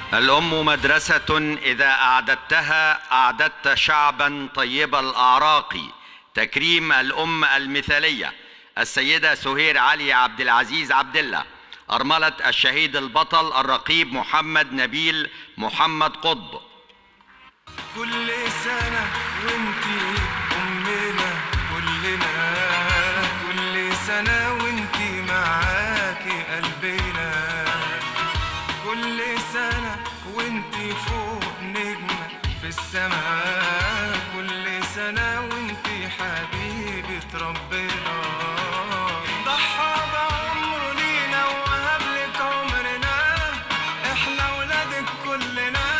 الأم مدرسة إذا أعددتها أعددت شعبا طيب الأعراق تكريم الأم المثالية السيدة سهير علي عبد العزيز عبد الله أرملة الشهيد البطل الرقيب محمد نبيل محمد قطب كل سنة وانتي أمنا كلنا كل سنة وانتي معاكي قلبنا كل سنة وانتي فوق نجمة في السماء كل سنة وانتي حبيبة ربنا ضحى بعمره لينا وهب لك عمرنا احنا ولادك كلنا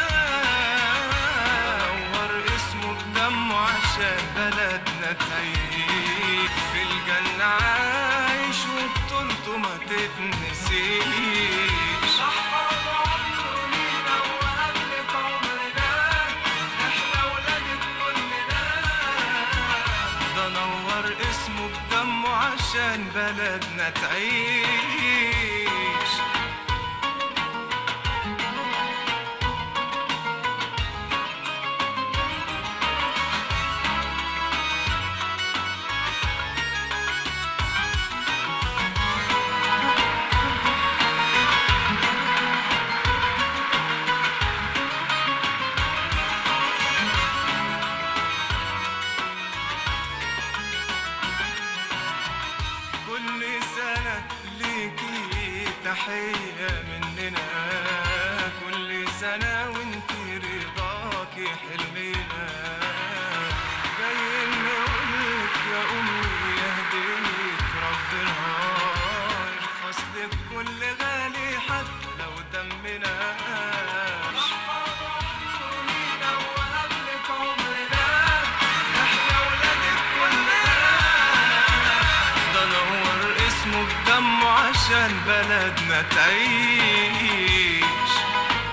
نور اسمه بدمه عشان بلدنا تعيش في الجنة عايش وبطولته ما تتنسيش ضحى بعمره لينا وهب لك عمرنا احنا ولادك كلنا ده نور اسمه بدمه عشان بلدنا تعيش كل سنة ليكي تحية مننا كل سنة وانتي رضاكي حلمنا جايين نقولك يا أمي يا هدية ربنا يرخص لك كل غالي حتى لو دمنا احنا ولادك كلنا ده نور اسمه بدمه عشان بلدنا تعيش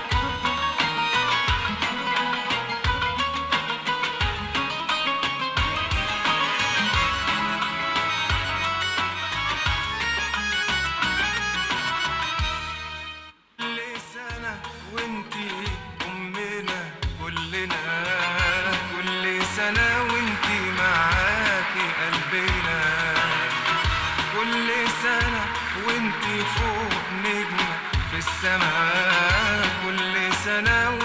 كل سنة وانتي أمنا كلنا كل سنة وانتي معاكي قلبنا كل سنة وانتي فوق نجمة في السماء كل سنة